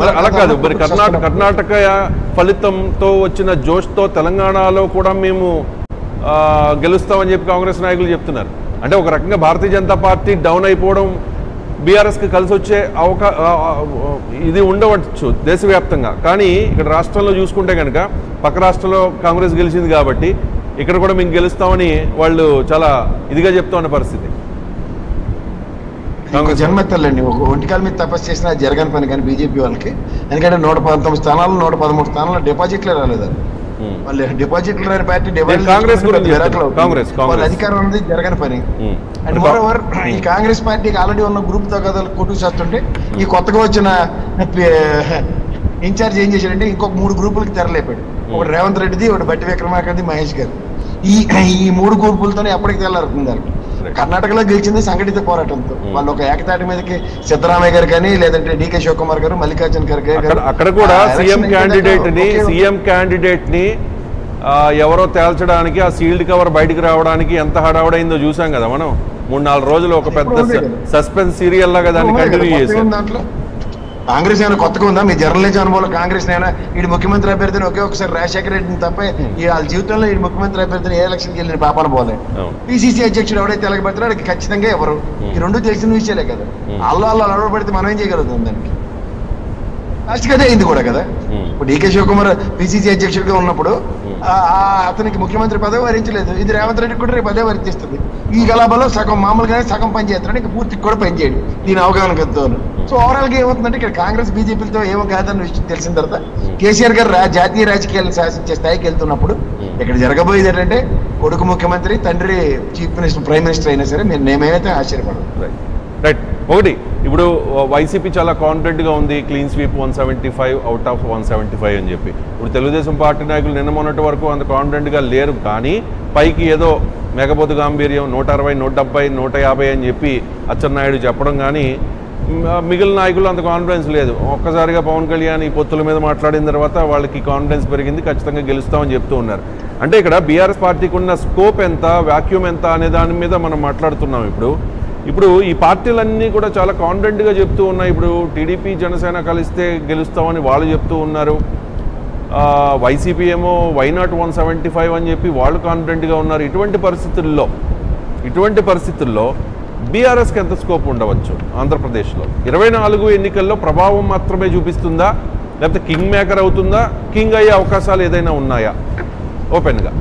మరి అలా కాదు మరి కర్ణాటక కర్ణాటక ఫలితంతో వచ్చిన జోష్తో తెలంగాణలో కూడా మేము ఆ, గెలుస్తామని చెప్పి కాంగ్రెస్ నాయకులు చెప్తున్నారు అంటే ఒక రకంగా భారతీయ జనతా పార్టీ డౌన్ అయిపోవడం బీఆర్ఎస్కి కలిసి వచ్చే అవకా ఆ, ఆ, ఇది ఉండవచ్చు దేశవ్యాప్తంగా కానీ ఇక్కడ రాష్ట్రంలో చూసుకుంటే కనుక పక్క రాష్ట్రంలో కాంగ్రెస్ గెలిచింది కాబట్టి ఇక్కడ కూడా మేము గెలుస్తామని వాళ్ళు చాలా ఇదిగా చెప్తా ఉన్న పరిస్థితి ఇంకో జన్మెత్తాలండి ఒక ఒంటికాల మీద తపస్సు చేసినా అది జరగని పని కానీ బీజేపీ వాళ్ళకి ఎందుకంటే నూట పంతొమ్మిది స్థానాలు నూట పదమూడు స్థానాల్లో డిపాజిట్లే రాలేదు ఉమ్. వాళ్ళు డిపాజిట్లు రాని పార్టీ నేను కాంగ్రెస్ గురించి చెప్తాను. కాంగ్రెస్, కాంగ్రెస్. వాళ్ళ అధికారం అనేది జరగని పని ఉమ్. అండ్ మోర్ ఓవర్ ఈ కాంగ్రెస్ పార్టీకి ఆల్రెడీ ఉన్న గ్రూప్ తో కదా కొట్టు చేస్తుంటే ఈ కొత్తగా వచ్చిన ఇన్ఛార్జ్ ఏం చేశాడంటే ఇంకొక మూడు గ్రూపులకి తెరలేపాడు ఒకటి రేవంత్ రెడ్డిది ఒకటి బట్టి విక్రమార్కది మహేష్ గారు ఈ ఈ మూడు గ్రూపులతోనే ఎప్పటికి తెల్లారుతుంది వాళ్ళకి Right. కర్ణాటకలో గెలిచింది సంఘటిత పోరాటంతో Hmm. వాళ్ళు ఒక ఏకతాటి మీదకి సిద్ధరామయ్య గారు కానీ లేదంటే డికే శివకుమార్ గారు మల్లికార్జున ఖర్గే అక్కడ గారు అక్కడ కూడా ఆ సీఎం election క్యాండిడేట్ ని ఒకే ఒక- సీఎం క్యాండిడేట్ ని ఆ, ఎవరో తేల్చడానికి ఆ సీల్డ్ కవర్ బయటికి రావడానికి ఎంత హడావుడైందో చూసాం కదా మనం మూడు నాలుగు రోజులు ఒక పెద్ద ఉంది కదా. సస్పెన్స్ సీరియల్ లాగా దాన్ని ఉన్నాయి కదా, కంటిన్యూ కొత్తగా చేశారు ఉంది దాంట్లో కాంగ్రెస్ ఏమైనా కొత్తగా ఉందా మీ జర్నలిజం అనుభవంలో కాంగ్రెస్ అయినా ఈ ముఖ్యమంత్రి అభ్యర్థిని ఒకే ఒకసారి రాజశేఖర రెడ్డిని తప్ప ఈ వాళ్ళ జీవితంలో ఈ ముఖ్యమంత్రి అభ్యర్థిని ఏ ఎలక్షన్కి వెళ్ళిన పాపాన పోలే అవును. పిసిసి అధ్యక్షుడు ఎవడైతే తెలగబెడతారో వాడికి ఖచ్చితంగా ఎవరు ఈ రెండు తెలిసిన విషయాలే కదా Hmm. అల్లు అల్లు అలవడబడితే మనం ఏం చేయగలుగుతాం దానికి లాస్ట్ అదే అయింది కూడా కదా Hmm. ఇప్పుడు డీకే శివకుమార్ పిసిసి అధ్యక్షుడిగా ఉన్నప్పుడు Hmm. ఆ- ఆ అతనికి ముఖ్యమంత్రి పదవి వరించలేదు ఇది రేవంత్ రెడ్డి కూడా రేపు అదే వరించేస్తుంది ఈ గలాబాలో సగం మామూలుగానే సగం పని చేస్తున్నాడు ఇంకా పూర్తిగా కూడా పని చేయడు దీని అవగాహన కలుగుతాను సో ఓవరాల్ గా ఏమవుతుందంటే ఇక్కడ కాంగ్రెస్ బీజేపీలతో ఏమో కాదన్న విషయం తెలిసిన తర్వాత కేసీఆర్ గారు రా- జాతీయ రాజకీయాలను శాసించే స్థాయికి వెళ్తున్నప్పుడు ఇక్కడ జరగబోయేది ఏంటంటే కొడుకు ముఖ్యమంత్రి తండ్రి చీఫ్ మినిస్టర్ ప్రైమ్ మినిస్టర్ అయినా సరే మేము నేమైతే ఆశ్చర్యపడదు రైట్ రైట్ ఒకటి ఇప్పుడు వైసీపీ చాలా కాన్ఫిడెంట్ గా ఉంది clean sweep one seventy five out of one seventy five అని చెప్పి ఇప్పుడు తెలుగుదేశం పార్టీ నాయకులు నిన్న మొన్నటి వరకు అంత కాన్ఫిడెంట్ గా లేరు కానీ పైకి ఏదో మేఘపోతు గాంభీర్యం నూట అరవై నూట డెబ్బై నూట యాభై అని చెప్పి అచ్చెన్నాయుడు చెప్పడం కానీ మ్, మిగిలిన నాయకులు అంత కాన్ఫిడెన్స్ లేదు ఒక్కసారిగా పవన్ కళ్యాణ్ ఈ పొత్తుల మీద మాట్లాడిన తర్వాత వాళ్ళకి కాన్ఫిడెన్స్ పెరిగింది ఖచ్చితంగా గెలుస్తామని చెప్తూ ఉన్నారు అంటే ఇక్కడ బీఆర్ఎస్ పార్టీకి ఉన్న స్కోప్ ఎంత వాక్యూమ్ ఎంత అనే దాని మీద మనం మాట్లాడుతున్నాం ఇప్పుడు ఇప్పుడు ఈ పార్టీలన్నీ కూడా చాలా కాన్ఫిడెంట్గా చెప్తూ ఉన్నాయి ఇప్పుడు టీడీపీ జనసేన కలిస్తే గెలుస్తామని వాళ్ళు చెప్తూ ఉన్నారు ఆ, వైసీపీ ఏమో వైనాట్ వన్ సెవెంటీ ఫైవ్ అని చెప్పి వాళ్ళు కాన్ఫిడెంట్గా ఉన్నారు ఇటువంటి పరిస్థితుల్లో ఇటువంటి పరిస్థితుల్లో బీఆర్ఎస్కి ఎంత స్కోప్ ఉండవచ్చు ఆంధ్రప్రదేశ్లో ఇరవై నాలుగు ఎన్నికల్లో ప్రభావం మాత్రమే చూపిస్తుందా లేకపోతే కింగ్ మేకర్ అవుతుందా కింగ్ అయ్యే అవకాశాలు ఏదైనా ఉన్నాయా ఓపెన్గా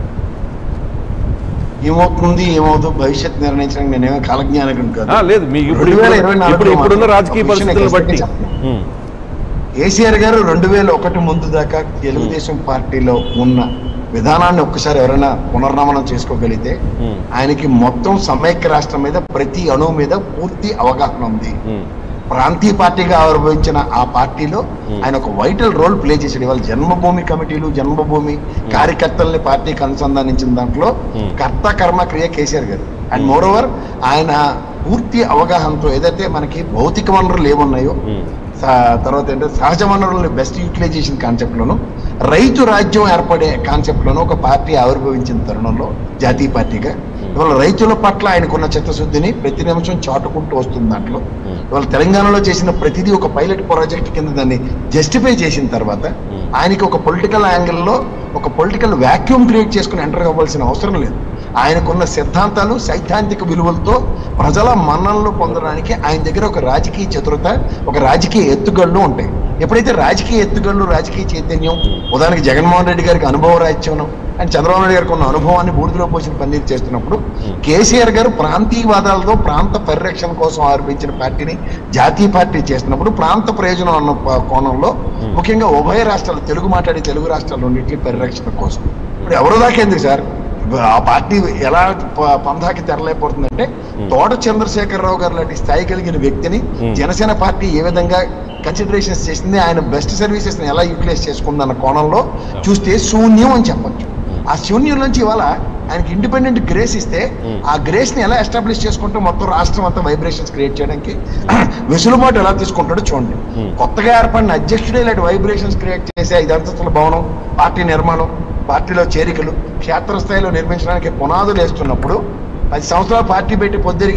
ఏమవుతుంది ఏమవుతుందో భవిష్యత్ నిర్ణయించడానికి నేనేమో కాలజ్ఞానకుని కాదు ఆ, లేదు మీ ఇప్పుడు ఇప్పుడు 2024 ఇప్పుడు ఇప్పుడున్న మాత్రం రాజకీయ ఒక విషయం పరిస్థితులను బట్టి ఖచ్చితంగా చెప్తాను. ఉమ్, కేసీఆర్ గారు రెండు వేల ఒకటి ముందు దాకా తెలుగుదేశం పార్టీలో ఉన్న విధానాన్ని ఒక్కసారి ఎవరైనా పునర్నమనం చేసుకోగలిగితే ఉమ్, ఆయనకి మొత్తం సమైక్య రాష్ట్రం మీద ప్రతి అణువు మీద పూర్తి అవగాహన ఉంది ఉమ్, ప్రాంతీయ పార్టీగా ఆవిర్భవించిన ఆ పార్టీలో ఆయన ఒక వైటల్ రోల్ ప్లే చేశాడు ఇవాళ జన్మభూమి కమిటీలు జన్మభూమి కార్యకర్తల్ని పార్టీకి అనుసంధానించిన దాంట్లో Hmm. కర్త కర్మ క్రియ కేసీఆర్ గారు అండ్ మోర్ ఓవర్ ఆయన పూర్తి అవగాహనతో ఏదైతే మనకి భౌతిక వనరులు ఏమున్నాయో ఉమ్, స- తర్వాత ఏంటంటే సహజ వనరులని బెస్ట్ యూటిలైజేషన్ కాన్సెప్ట్ లోను రైతు రాజ్యం ఏర్పడే కాన్సెప్ట్ లోను ఒక పార్టీ ఆవిర్భవించిన తరుణంలో జాతీయ పార్టీగా ఇవాళ రైతుల పట్ల ఆయనకున్న చిత్తశుద్ధిని ప్రతి నిమిషం చాటుకుంటూ వస్తుంది దాంట్లో Hmm. ఇవాళ తెలంగాణలో చేసిన ప్రతిదీ ఒక పైలట్ ప్రాజెక్ట్ కింద దాన్ని జస్టిఫై చేసిన తర్వాత Hmm. ఆయనకి ఒక పొలిటికల్ యాంగిల్లో ఒక పొలిటికల్ వాక్యూమ్ క్రియేట్ చేసుకుని ఎంటర్ అవ్వాల్సిన అవసరం లేదు ఆయనకున్న సిద్ధాంతాలు సైద్ధాంతిక విలువలతో ప్రజల మన్ననలు పొందడానికి ఆయన దగ్గర ఒక రాజకీయ చతురత ఒక రాజకీయ ఎత్తుగళ్ళు ఉంటాయి ఎప్పుడైతే రాజకీయ ఎత్తుగళ్ళు రాజకీయ చైతన్యం ఉదాహరణకి జగన్మోహన్ రెడ్డి గారికి అనుభవ రాజ్యం అండ్ చంద్రబాబు నాయుడు గారికి ఉన్న అనుభవాన్ని బూడిదలో పోసిన పన్నీరు చేస్తున్నప్పుడు కేసీఆర్ గారు ప్రాంతీయవాదాలతో ప్రాంత పరిరక్షణ కోసం ఆరోపించిన పార్టీని జాతీయ పార్టీ చేస్తున్నప్పుడు ప్రాంత ప్రయోజనం అన్న ప- కోణంలో ముఖ్యంగా ఉభయ రాష్ట్రాలు తెలుగు మాట్లాడే తెలుగు రాష్ట్రాలు రెండింటి పరిరక్షణ కోసం ఇప్పుడు ఎవరో దాకా ఎందుకు సార్ ఆ పార్టీ ఎలా ప- పందాకి తెరలేకపోతుందంటే తోట చంద్రశేఖరరావు గారు లాంటి స్థాయి కలిగిన వ్యక్తిని Hmm. జనసేన పార్టీ ఏ విధంగా కన్సిడరేషన్స్ చేసింది ఆయన బెస్ట్ సర్వీసెస్ ఎలా యూటిలైజ్ చేసుకుందన్న కోణంలో చూస్తే శూన్యం అని చెప్పొచ్చు ఆ శూన్యం నుంచి ఇవాళ ఆయనకి ఇండిపెండెంట్ గ్రేస్ ఇస్తే Hmm. ఆ గ్రేస్ ని ఎలా ఎస్టాబ్లిష్ చేసుకుంటూ మొత్తం రాష్ట్రం అంతా వైబ్రేషన్స్ క్రియేట్ చేయడానికి వెసులుబాటు ఎలా తీసుకుంటాడో చూడండి Hmm. కొత్తగా ఏర్పడిన అధ్యక్షుడే ఇలాంటి వైబ్రేషన్స్ క్రియేట్ చేసే ఐదు అంతస్తుల భవనం పార్టీ నిర్మాణం పార్టీలో చేరికలు క్షేత్రస్థాయిలో నిర్మించడానికి పునాదులు వేస్తున్నప్పుడు పది సంవత్సరాలు పార్టీ పెట్టి పొద్దురిగి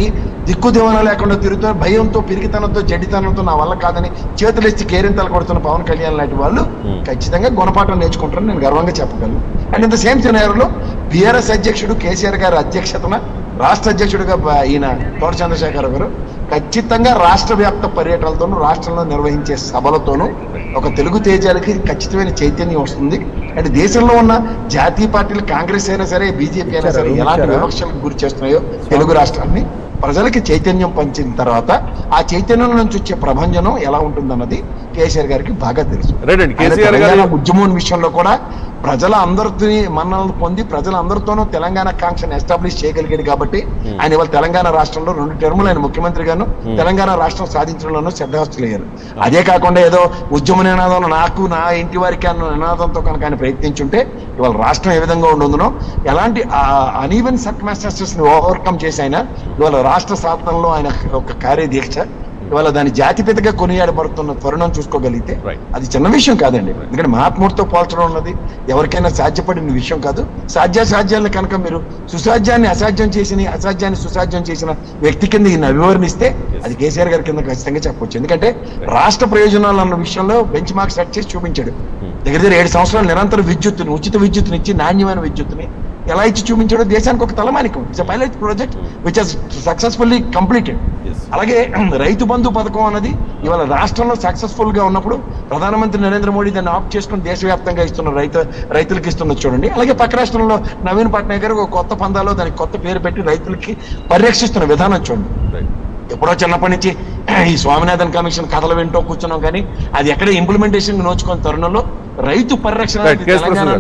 దిక్కు దివాన లేకుండా తిరుగుతున్న భయంతో పిరికితనంతో జడితనంతో నా వల్ల కాదని చేతులు ఇచ్చి కేరింతలు కొడుతున్న పవన్ కళ్యాణ్ లాంటి వాళ్ళు Hmm. ఖచ్చితంగా గుణపాఠం నేర్చుకుంటారని నేను గర్వంగా చెప్పగలను అండ్ ఇన్ ద సేమ్ సినారియోలో బీఆర్ఎస్ అధ్యక్షుడు కేసీఆర్ గారి అధ్యక్షతన రాష్ట్ర అధ్యక్షుడిగా బ- ఈయన తోట చంద్రశేఖర్ గారు ఖచ్చితంగా రాష్ట్ర వ్యాప్త పర్యటనలతోనూ రాష్ట్రంలో నిర్వహించే సభలతోనూ ఒక తెలుగు తేజాలకి ఖచ్చితమైన చైతన్యం వస్తుంది అండ్ దేశంలో ఉన్న జాతీయ పార్టీలు కాంగ్రెస్ అయినా సరే బీజేపీ అయినా సరే ఎలాంటి వివక్షలకు గురి చేస్తున్నాయో తెలుగు రాష్ట్రాన్ని ప్రజలకి చైతన్యం పంచిన తర్వాత ఆ చైతన్యం నుంచి వచ్చే ప్రభంజనం ఎలా ఉంటుందన్నది కేసీఆర్ గారికి బాగా తెలుసు రైట్ అండి ఆయన కేసీఆర్ గారు తెలంగాణ ఉద్యమం విషయంలో కూడా ప్రజల అందరితో మన్నలను పొంది ప్రజల అందరితోనూ తెలంగాణ కాంక్షను ఎస్టాబ్లిష్ చేయగలిగాడు కాబట్టి ఆయన ఇవాళ తెలంగాణ రాష్ట్రంలో రెండు టర్ములు ఆయన ముఖ్యమంత్రిగాను తెలంగాణ రాష్ట్రం సాధించడంలోనూ శ్రద్ధాస్తులయ్యారు అదే కాకుండా ఏదో ఉద్యమ నినాదం నాకు నా ఇంటి వారికి అన్న నినాదంతో కనుక ఆయన ప్రయత్నించుంటే ఇవాళ రాష్ట్రం ఏ విధంగా ఉండుందునో ఎలాంటి అనీవెన్ సర్కమాస్టెన్సెస్ ని ఓవర్కమ్ చేసి ఆయన ఇవాళ రాష్ట్ర సాధనలో ఆయన ఒక కార్యదీక్ష ఇవాళ దాని జాతిపితగా కొనియాడబడుతున్న తరుణం చూసుకోగలిగితే Right. అది చిన్న విషయం కాదండి ఎందుకంటే మహాత్ముడితో పోల్చడం ఉన్నది ఎవరికైనా సాధ్యపడిన విషయం కాదు సాధ్యాసాధ్యాలను కనుక మీరు సుసాధ్యాన్ని అసాధ్యం చేసిన అసాధ్యాన్ని సుసాధ్యం చేసిన వ్యక్తి కింద ఈయన అభివర్ణిస్తే అది కేసీఆర్ గారి కింద ఖచ్చితంగా చెప్పొచ్చు ఎందుకంటే రాష్ట్ర ప్రయోజనాలు అన్న విషయంలో బెంచ్ మార్క్ సెట్ చేసి చూపించాడు దగ్గర దగ్గర ఏడు సంవత్సరాలు నిరంతర విద్యుత్తుని ఉచిత విద్యుత్తుని ఇచ్చి నాణ్యమైన విద్యుత్తుని ఎలా ఇచ్చి చూపించాడో దేశానికి ఒక తలమానికం it's pilot project which has successfully completed Yes. అలాగే రైతు బంధు పథకం అన్నది ఇవాళ రాష్ట్రంలో సక్సెస్ఫుల్ గా ఉన్నప్పుడు ప్రధానమంత్రి నరేంద్ర మోడీ దాన్ని ఆప్ చేసుకుని దేశవ్యాప్తంగా ఇస్తున్న రైతు రైతులకు ఇస్తున్నది చూడండి అలాగే పక్క రాష్ట్రంలో నవీన్ పట్నాయక్ గారు ఒక కొత్త పందాలో దానికి కొత్త పేరు పెట్టి రైతులకి పరిరక్షిస్తున్న విధానం చూడండి రైట్ ఎప్పుడో చిన్నప్పటి నుంచి ఈ స్వామినాథన్ కమిషన్ కథలు వింటూ కూర్చున్నాం కానీ అది ఎక్కడ ఇంప్లిమెంటేషన్ నోచుకున్న తరుణంలో రైతు పరిరక్షణ Right, కేఎస్ ప్రసాద్ తెలంగాణ గారు.